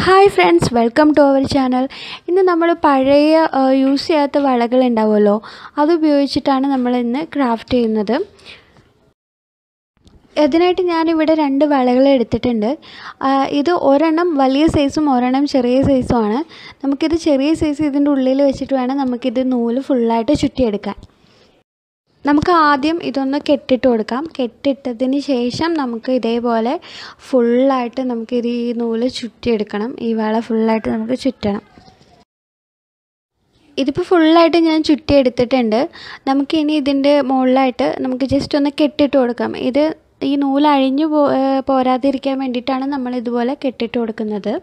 hi friends welcome to our channel ഇന്ന് നമ്മൾ പഴയ യൂസ് ചെയ്യാത്ത വളകൾ ഉണ്ടാവുമല്ലോ അത് ഉപയോഗിച്ചിട്ടാണ് നമ്മൾ ഇന്ന് ക്രാഫ്റ്റ് ചെയ്യുന്നത് അതിനായിട്ട് ഞാനിവിടെ രണ്ട് വളകൾ എടുത്തിട്ടുണ്ട് ഇത് ഒരെണ്ണം വലിയ സൈസും ഒരെണ്ണം ചെറിയ സൈസുമാണ് നമുക്കിത് ചെറിയ സൈസ് ഇതിൻ്റെ ഉള്ളിൽ വെച്ചിട്ട് വേണം നമുക്കിത് നൂല് ഫുള്ളായിട്ട് ചുറ്റിയെടുക്കാൻ നമുക്ക് ആദ്യം ഇതൊന്ന് കെട്ടിട്ട് കൊടുക്കാം കെട്ടിട്ടതിന് ശേഷം നമുക്ക് ഇതേപോലെ ഫുള്ളായിട്ട് നമുക്ക് ഇത് ഈ നൂല് ചുറ്റിയെടുക്കണം ഈ വള ഫുള്ളായിട്ട് നമുക്ക് ചുറ്റണം ഇതിപ്പോൾ ഫുള്ളായിട്ട് ഞാൻ ചുറ്റിയെടുത്തിട്ടുണ്ട് നമുക്കിനി ഇതിൻ്റെ മുകളിലായിട്ട് നമുക്ക് ജസ്റ്റ് ഒന്ന് കെട്ടിട്ട് കൊടുക്കാം ഇത് ഈ നൂല് അഴിഞ്ഞു പോ പോരാതിരിക്കാൻ വേണ്ടിയിട്ടാണ് നമ്മൾ ഇതുപോലെ കെട്ടിട്ട് കൊടുക്കുന്നത്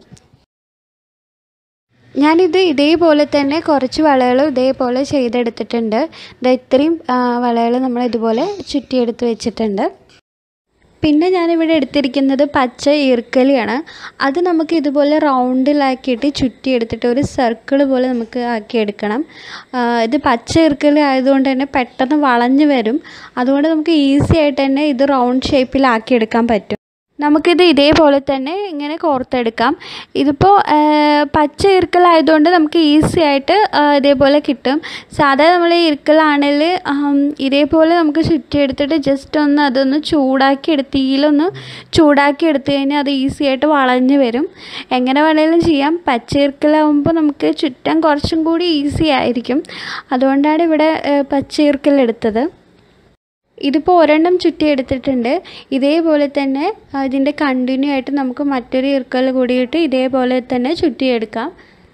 ഞാനിത് ഇതേപോലെ തന്നെ കുറച്ച് വളകൾ ഇതേപോലെ ചെയ്തെടുത്തിട്ടുണ്ട് ഇത് ഇത്രയും വളകൾ നമ്മൾ ഇതുപോലെ ചുറ്റിയെടുത്ത് വെച്ചിട്ടുണ്ട് പിന്നെ ഞാനിവിടെ എടുത്തിരിക്കുന്നത് പച്ച ഈർക്കലിയാണ് അത് നമുക്ക് ഇതുപോലെ റൗണ്ടിലാക്കിയിട്ട് ചുറ്റിയെടുത്തിട്ട് ഒരു സർക്കിൾ പോലെ നമുക്ക് ആക്കിയെടുക്കണം ഇത് പച്ച ഈർക്കലി ആയതുകൊണ്ട് തന്നെ പെട്ടെന്ന് വളഞ്ഞു വരും അതുകൊണ്ട് നമുക്ക് ഈസി ആയിട്ട് തന്നെ ഇത് റൗണ്ട് ഷേപ്പിലാക്കിയെടുക്കാൻ പറ്റും നമുക്കിത് ഇതേപോലെ തന്നെ ഇങ്ങനെ കോർത്തെടുക്കാം ഇതിപ്പോൾ പച്ച ഇറുക്കലായതുകൊണ്ട് നമുക്ക് ഈസി ആയിട്ട് ഇതേപോലെ കിട്ടും സാധാരണ നമ്മൾ ഇറുക്കലാണെങ്കിൽ ഇതേപോലെ നമുക്ക് ചുറ്റിയെടുത്തിട്ട് ജസ്റ്റ് ഒന്ന് അതൊന്ന് ചൂടാക്കി എടുത്ത് തീയിലൊന്ന് ചൂടാക്കി എടുത്തു കഴിഞ്ഞാൽ അത് ഈസി ആയിട്ട് വളഞ്ഞു വരും എങ്ങനെ വേണമെങ്കിലും ചെയ്യാം പച്ച ഇറുക്കലാവുമ്പോൾ നമുക്ക് ചുറ്റാൻ കുറച്ചും കൂടി ഈസി ആയിരിക്കും അതുകൊണ്ടാണ് ഇവിടെ പച്ച ഇറുക്കലെടുത്തത് ഇതിപ്പോൾ ഒരെണ്ണം ചുറ്റി എടുത്തിട്ടുണ്ട് ഇതേപോലെ തന്നെ ഇതിൻ്റെ കണ്ടിന്യൂ ആയിട്ട് നമുക്ക് മറ്റൊരു ഇറുക്കൽ കൂടിയിട്ട് ഇതേപോലെ തന്നെ ചുറ്റിയെടുക്കാം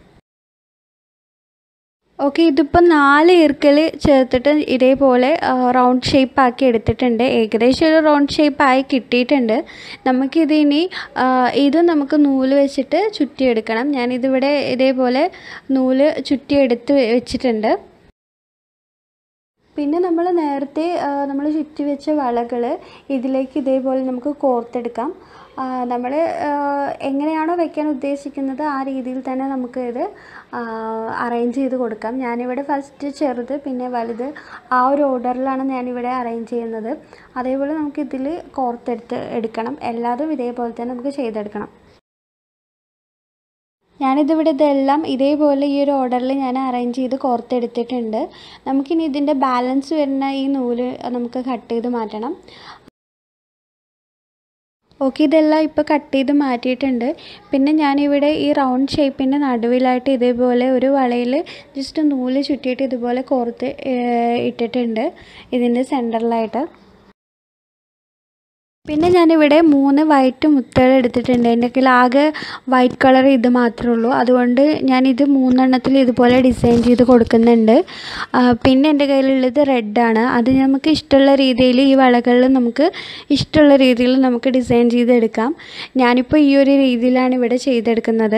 ഓക്കെ ഇതിപ്പോൾ നാല് ഇറുക്കൽ ചേർത്തിട്ട് ഇതേപോലെ റൗണ്ട് ഷേപ്പ് ആക്കി എടുത്തിട്ടുണ്ട് ഏകദേശം ഒരു റൗണ്ട് ഷേപ്പ് ആയി കിട്ടിയിട്ടുണ്ട് നമുക്കിതിനി ഇത് നമുക്ക് നൂല് വെച്ചിട്ട് ചുറ്റിയെടുക്കണം ഞാനിതിവിടെ ഇതേപോലെ നൂല് ചുറ്റിയെടുത്ത് വെച്ചിട്ടുണ്ട് പിന്നെ നമ്മൾ നേരത്തെ നമ്മൾ ചുറ്റി വെച്ച വളകൾ ഇതിലേക്ക് ഇതേപോലെ നമുക്ക് കോർത്തെടുക്കാം നമ്മൾ എങ്ങനെയാണോ വെക്കാൻ ഉദ്ദേശിക്കുന്നത് ആ രീതിയിൽ തന്നെ നമുക്ക് ഇത് അറേഞ്ച് ചെയ്ത് കൊടുക്കാം ഞാനിവിടെ ഫസ്റ്റ് ചെറുത് പിന്നെ വലുത് ആ ഒരു ഓർഡറിലാണ് ഞാനിവിടെ അറേഞ്ച് ചെയ്യുന്നത് അതേപോലെ നമുക്ക് ഇതിൽ കോർത്തെടുത്ത് എടുക്കണം എല്ലാതും ഇതേപോലെ തന്നെ നമുക്ക് ചെയ്തെടുക്കണം ഞാനിതിവിടെ ഇതെല്ലാം ഇതേപോലെ ഈ ഒരു ഓർഡറിൽ ഞാൻ അറേഞ്ച് ചെയ്ത് കോർത്തെടുത്തിട്ടുണ്ട് നമുക്കിനി ഇതിൻ്റെ ബാലൻസ് വരുന്ന ഈ നൂല് നമുക്ക് കട്ട് ചെയ്ത് മാറ്റണം ഓക്കെ ഇതെല്ലാം ഇപ്പോൾ കട്ട് ചെയ്ത് മാറ്റിയിട്ടുണ്ട് പിന്നെ ഞാനിവിടെ ഈ റൗണ്ട് ഷേപ്പിൻ്റെ നടുവിലായിട്ട് ഇതേപോലെ ഒരു വളയിൽ ജസ്റ്റ് നൂല് ചുറ്റിയിട്ട് ഇതുപോലെ കോർത്ത് ഇട്ടിട്ടുണ്ട് ഇതിൻ്റെ സെൻറ്ററിലായിട്ട് പിന്നെ ഞാനിവിടെ മൂന്ന് വൈറ്റ് മുത്തുകൾ എടുത്തിട്ടുണ്ട് എൻ്റെ കയ്യിൽ ആകെ വൈറ്റ് കളർ ഇത് മാത്രമേ ഉള്ളൂ അതുകൊണ്ട് ഞാനിത് മൂന്നെണ്ണത്തിൽ ഇതുപോലെ ഡിസൈൻ ചെയ്ത് കൊടുക്കുന്നുണ്ട് പിന്നെ എൻ്റെ കയ്യിലുള്ളത് റെഡാണ് അത് നമുക്ക് ഇഷ്ടമുള്ള രീതിയിൽ ഈ വളകളിൽ നമുക്ക് ഇഷ്ടമുള്ള രീതിയിൽ നമുക്ക് ഡിസൈൻ ചെയ്തെടുക്കാം ഞാനിപ്പോൾ ഈ ഒരു രീതിയിലാണ് ഇവിടെ ചെയ്തെടുക്കുന്നത്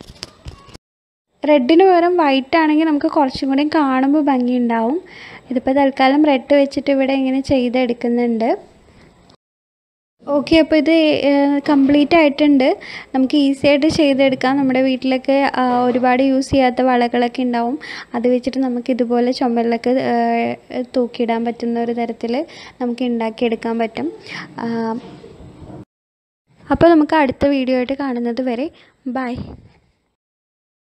റെഡിന് പകരം വൈറ്റ് ആണെങ്കിൽ നമുക്ക് കുറച്ചും കൂടി കാണുമ്പോൾ ഭംഗിയുണ്ടാവും ഇതിപ്പോൾ തൽക്കാലം റെഡ് വെച്ചിട്ട് ഇവിടെ ഇങ്ങനെ ചെയ്തെടുക്കുന്നുണ്ട് ഓക്കെ അപ്പോൾ ഇത് കംപ്ലീറ്റ് ആയിട്ടുണ്ട് നമുക്ക് ഈസി ആയിട്ട് ചെയ്തെടുക്കാം നമ്മുടെ വീട്ടിലൊക്കെ ഒരുപാട് യൂസ് ചെയ്യാത്ത വളകളൊക്കെ ഉണ്ടാവും അത് വെച്ചിട്ട് നമുക്ക് ഇതുപോലെ ചുമലിലൊക്കെ തൂക്കിയിടാൻ പറ്റുന്ന ഒരു തരത്തിൽ നമുക്ക് ഉണ്ടാക്കിയെടുക്കാൻ പറ്റും അപ്പോൾ നമുക്ക് അടുത്ത വീഡിയോ ആയിട്ട് കാണുന്നത് വരെ ബൈ